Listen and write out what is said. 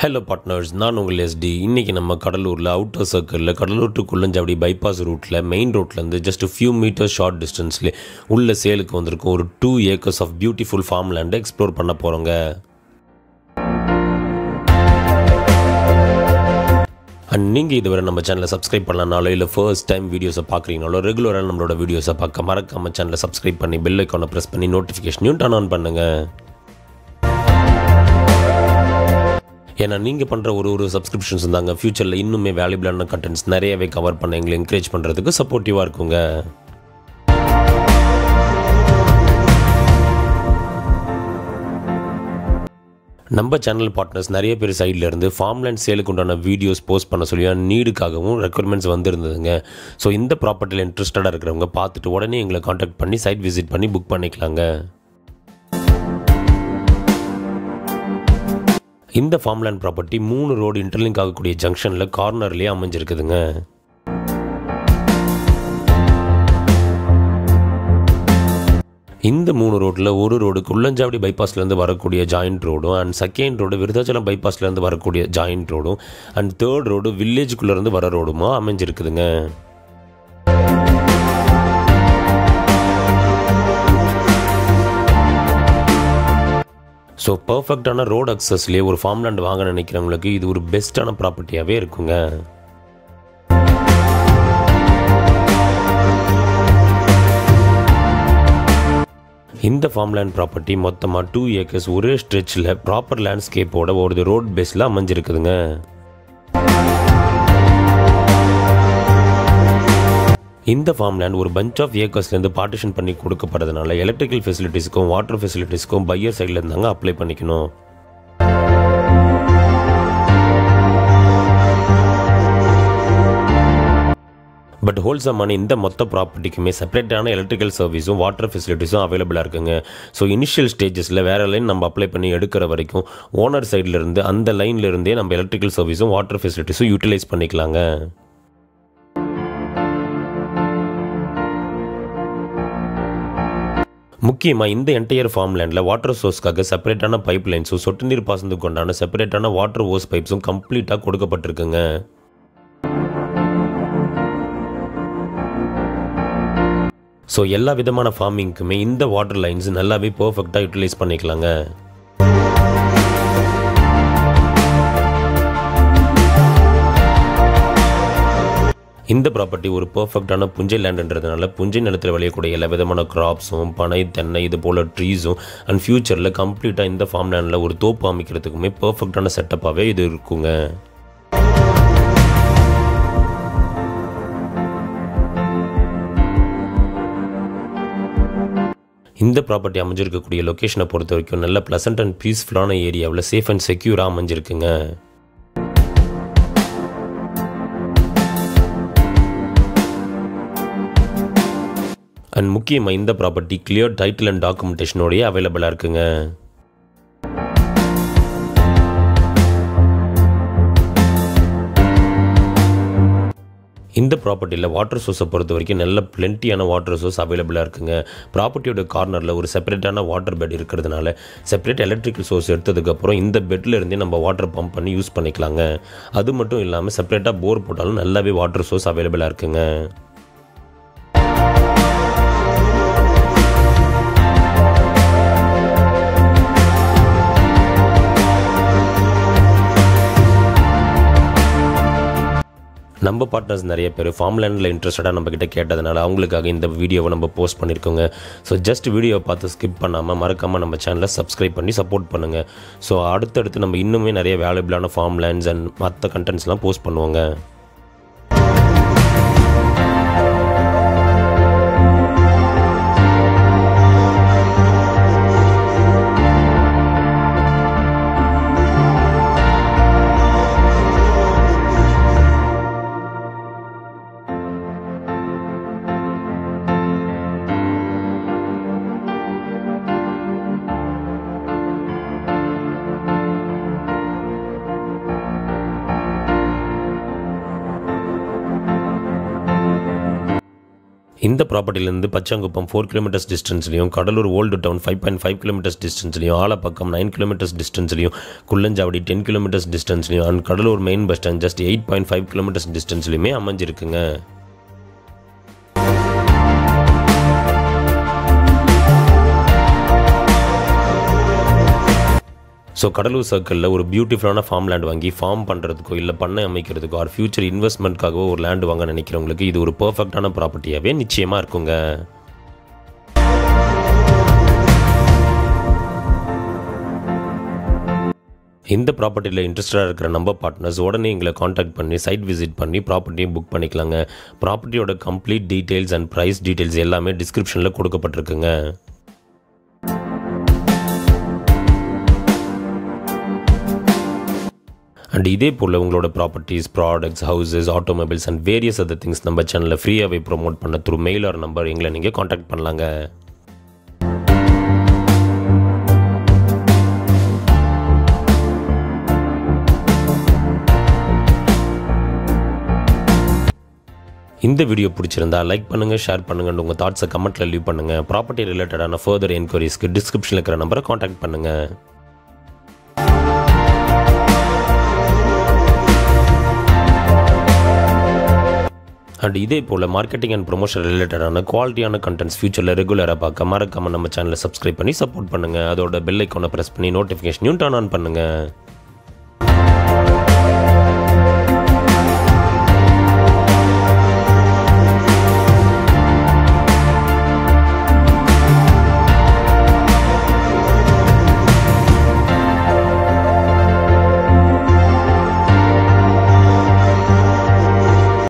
hello partners நான் உங்கள் ST இன்றைக்கி நம்ம கடலூரில் அவுட்டர் சர்க்கிளில் கடலூர் டு குள்ளஞ்சாவடி பைபாஸ் ரூட்டில் மெயின் ரோட்லேருந்து ஜஸ்ட் ஃபியூ மீட்டர்ஸ் ஷார்ட் டிஸ்டன்ஸ்லேயே உள்ள சேலுக்கு வந்திருக்கும் ஒரு two acres of beautiful farm லேண்டை எக்ஸ்ப்ளோர் பண்ண போகிறோங்க அண்ட் நீங்கள் இதுவரை நம்ம சேனலை சப்ஸ்கிரைப் பண்ணலனாலோ இல்லை ஃபர்ஸ்ட் டைம் வீடியோஸை பார்க்குறீங்களோ ரெகுலராக நம்மளோட வீடியோஸை பார்க்க மறக்காம சேனலை சப்ஸ்கிரைப் பண்ணி பெல் ஐக்கானை ப்ரெஸ் பண்ணி நோட்டிஃபிகேஷனையும் டர்ன் ஆன் பண்ணுங்கள் ஏன்னா நீங்கள் பண்ணுற ஒரு ஒரு சப்ஸ்கிரிப்ஷன்ஸ் தாங்க ஃப்யூச்சரில் இன்னுமே வேல்யூபிளான கண்டென்ட்ஸ் நிறையவே கவர் பண்ண எங்களை என்கரேஜ் பண்ணுறதுக்கு சப்போர்ட்டிவாக இருக்குங்க நம்ம சேனல் பார்ட்னர்ஸ் நிறைய பேர் சைடில் இருந்து ஃபார்ம்லேண்ட் சேலுக்கு உண்டான வீடியோஸ் போஸ்ட் பண்ண சொல்லி நீடுக்காகவும் ரெக்குவயர்மெண்ட்ஸ் வந்திருந்ததுங்க ஸோ இந்த ப்ராப்பர்ட்டியில் இன்ட்ரெஸ்டடாக இருக்கிறவங்க பார்த்துட்டு உடனே எங்களை காண்டாக்ட் பண்ணி சைட் விசிட் பண்ணி புக் பண்ணிக்கலாங்க இந்த ஃபார்ம்லேண்ட் ப்ராப்பர்ட்டி மூணு ரோடு இன்டர்லிங்க் ஆகக்கூடிய ஜங்ஷனில் கார்னர்லேயே அமைஞ்சிருக்குதுங்க இந்த மூணு ரோட்டில் ஒரு ரோடு குள்ளஞ்சாவடி பைபாஸ்லேருந்து வரக்கூடிய ஜாயிண்ட் ரோடும் அண்ட் செகண்ட் ரோடு விருதாச்சலம் பைபாஸ்லேருந்து வரக்கூடிய ஜாயிண்ட் ரோடும் அண்ட் தேர்ட் ரோடு வில்லேஜுக்குள்ளேருந்து வர ரோடுமா அமைஞ்சிருக்குதுங்க ஸோ பர்ஃபெக்டான ரோட் அக்சஸ்லேயே ஒரு ஃபார்ம்லேண்ட் வாங்க நினைக்கிறவங்களுக்கு இது ஒரு பெஸ்ட்டான ப்ராப்பர்ட்டியாகவே இருக்குங்க இந்த ஃபார்ம்லேண்ட் ப்ராப்பர்ட்டி மொத்தமாக டூ ஏக்கர்ஸ் ஒரே ஸ்ட்ரெச்சில் ப்ராப்பர் லேண்ட்ஸ்கேப்போட ஒரு ரோட் பேஸில் அமைஞ்சிருக்குதுங்க இந்த ஃபார்ம்லேண்ட் ஒரு பஞ்ச் ஆஃப் ஏக்கர்ஸ்லேருந்து பார்ட்டிஷன் பண்ணி கொடுக்கப்படுறதுனால எலக்ட்ரிக்கல் ஃபெசிலிட்டிஸ்க்கும் வாட்டர் ஃபெசிலிட்டிஸ்க்கும் பையர் சைடில் இருந்தாங்க அப்ளை பண்ணிக்கணும் பட் ஹோல்சமான இந்த மொத்த ப்ராப்பர்ட்டிக்குமே செப்பரேட்டான எலக்ட்ரிக்கல் சர்வீஸும் வாட்டர் ஃபெசிலிட்டிஸும் அவைலபிளாக இருக்குங்க ஸோ இனிஷியல் ஸ்டேஜஸில் வேறு லைன் நம்ம அப்ளை பண்ணி எடுக்கிற வரைக்கும் ஓனர் சைடில் இருந்து அந்த லைன்ல இருந்தே நம்ம எலக்ட்ரிக்கல் சர்வீஸும் வாட்டர் ஃபெசிலிட்டிஸும் யூட்டிலைஸ் பண்ணிக்கலாங்க முக்கியமாக இந்த என்டையர் ஃபார்ம் லேண்டில் வாட்டர் சோர்ஸ்க்காக செப்பரேட்டான பைப் லைன்ஸும் சொட்டு நீர் பாசனத்துக்கு கொண்டான செப்பரேட்டான வாட்டர் ஓஸ் பைப்ஸும் கம்ப்ளீட்டாக கொடுக்கப்பட்டிருக்குங்க ஸோ எல்லா விதமான ஃபார்மிங்க்குமே இந்த வாட்டர் லைன்ஸ் நல்லாவே பர்ஃபெக்டாக யூட்டிலைஸ் பண்ணிக்கலாங்க இந்த ப்ராப்பர்ட்டி ஒரு பர்ஃபெக்டான புஞ்சை லேண்டுன்றதுனால புஞ்சை நிலத்தில் விளையக்கூடிய எல்லா விதமான கிராப்ஸும் பனை தென்னை இது போல் ட்ரீஸும் அண்ட் ஃப்யூச்சரில் கம்ப்ளீட்டாக இந்த ஃபார்ம் லேண்டில் ஒரு தோப்பு அமைக்கிறதுக்குமே பர்ஃபெக்டான செட்டப்பாகவே இது இருக்குங்க இந்த ப்ராப்பர்ட்டி அமைஞ்சிருக்கக்கூடிய லொக்கேஷனை பொறுத்த வரைக்கும் நல்ல ப்ளசன்ட் அண்ட் பீஸ்ஃபுல்லான ஏரியாவில் சேஃப் அண்ட் செக்யூராக அமைஞ்சிருக்குங்க அண்ட் முக்கியமாக இந்த ப்ராப்பர்ட்டி கிளியர் டைட்டில் அண்ட் டாக்குமெண்டேஷனோடய அவைலபிளாக இருக்குங்க இந்த ப்ராப்பர்ட்டியில் வாட்டர் சோர்ஸை பொறுத்த வரைக்கும் நல்ல பிளென்ட்டியான வாட்டர் சோர்ஸ் அவைலபிளாக இருக்குங்க ப்ராப்பர்ட்டியோட கார்னரில் ஒரு செப்பரேட்டான வாட்டர் பெட் இருக்கிறதுனால செப்பரேட் எலக்ட்ரிக்கல் சோர்ஸ் எடுத்ததுக்கப்புறம் இந்த பெட்டில் இருந்தே நம்ம வாட்டர் பம்ப் பண்ணி யூஸ் பண்ணிக்கலாங்க அது மட்டும் இல்லாமல் செப்பரேட்டாக போர் போட்டாலும் நல்லாவே வாட்டர் சோர்ஸ் அவைலபிளாக இருக்குங்க நம்ம பார்ட்னர்ஸ் நிறைய பேர் ஃபார்ம்லேண்டில் இன்ட்ரெஸ்டடாக நம்ம கிட்ட கேட்டதுனால அவங்களுக்காக இந்த வீடியோவை நம்ம போஸ்ட் பண்ணியிருக்கோங்க ஸோ ஜஸ்ட் வீடியோவை பார்த்து ஸ்கிப் பண்ணாமல் மறக்காமல் நம்ம சேனலை சப்ஸ்கிரைப் பண்ணி சப்போர்ட் பண்ணுங்கள் ஸோ அடுத்தடுத்து நம்ம இன்னுமே நிறைய வேல்யூபிளான ஃபார்ம் லேண்ட்ஸ் அண்ட் மற்ற கண்டென்ட்ஸ்லாம் போஸ்ட் பண்ணுவோங்க இந்த ப்ராப்பர்ட்டிலேருந்து பச்சாங்குப்பம் ஃபோர் கிலோமீட்டர்ஸ் டிஸ்டன்ஸ்லையும் Cuddalore old town five point five kilometres டிஸ்டன்ஸ்லையும் ஆலப்பக்கம் நைன் கிலோமீட்டர்ஸ் டிஸ்டன்ஸ்லையும் குள்ளஞ்சாவடி டென் கிலோமீட்டர்ஸ் டிஸ்டன்ஸ்லையும் and Cuddalore main bus stand just eight point five kilometres டிஸ்டன்ஸ்லையுமே அமைஞ்சிருக்குங்க ஸோ கடலூர் சர்க்கிளில் ஒரு பியூட்டிஃபுல்லான ஃபார்ம் லேண்ட் வாங்கி ஃபார்ம் பண்ணுறதுக்கோ இல்லை பண்ணை அமைக்கிறதுக்கோ ஆர் ஃபியூச்சர் இன்வெஸ்ட்மெண்ட்காகவோ ஒரு லேண்ட் வாங்க நினைக்கிறவங்களுக்கு இது ஒரு பர்ஃபெக்டான ப்ராப்பர்ட்டியாகவே நிச்சயமாக இருக்குங்க இந்த ப்ராப்பர்ட்டியில் இன்ட்ரெஸ்டடாக இருக்கிற நம்ம பார்ட்னர்ஸ் உடனே எங்களை காண்டாக்ட் பண்ணி சைட் விசிட் பண்ணி ப்ராப்பர்ட்டியும் புக் பண்ணிக்கலாங்க ப்ராப்பர்ட்டியோட complete details and price details எல்லாமே டிஸ்கிரிப்ஷனில் கொடுக்கப்பட்டிருக்குங்க அண்ட் இதே போல் உங்களோட properties products houses automobiles and various other things நம்ம சேனலில் ஃப்ரீயாகவே ப்ரோமோட் பண்ண த்ரூ மெயில் ஆர் நம்பர் எங்களை நீங்கள் காண்டாக்ட் பண்ணலாங்க இந்த வீடியோ பிடிச்சிருந்தா லைக் பண்ணுங்கள் ஷேர் பண்ணுங்கள் உங்கள் தாட்ஸை கமெண்ட்டில் லீவ் பண்ணுங்கள் ப்ராப்பர்ட்டி ரிலேட்டடான ஃபர்தர் என்கொயரிஸ்க்கு டிஸ்கிரிப்ஷனில் இருக்கிற நம்பரை காண்டாக்ட் பண்ணுங்கள் அண்ட் இதே போல் மார்க்கெட்டிங் அண்ட் ப்ரொமோஷன் ரிலேட்டடான குவாலிட்டியான கண்டென்ட்ஸ் ஃபியூச்சரில் ரெகுலராக பார்க்க மறக்காமல் நம்ம சேனலை சப்ஸ்கிரைப் பண்ணி சப்போர்ட் பண்ணுங்கள் அதோட பெல் ஐக்கானை ப்ரெஸ் பண்ணி நோட்டிஃபிகேஷனையும் டர்ன் ஆன் பண்ணுங்கள்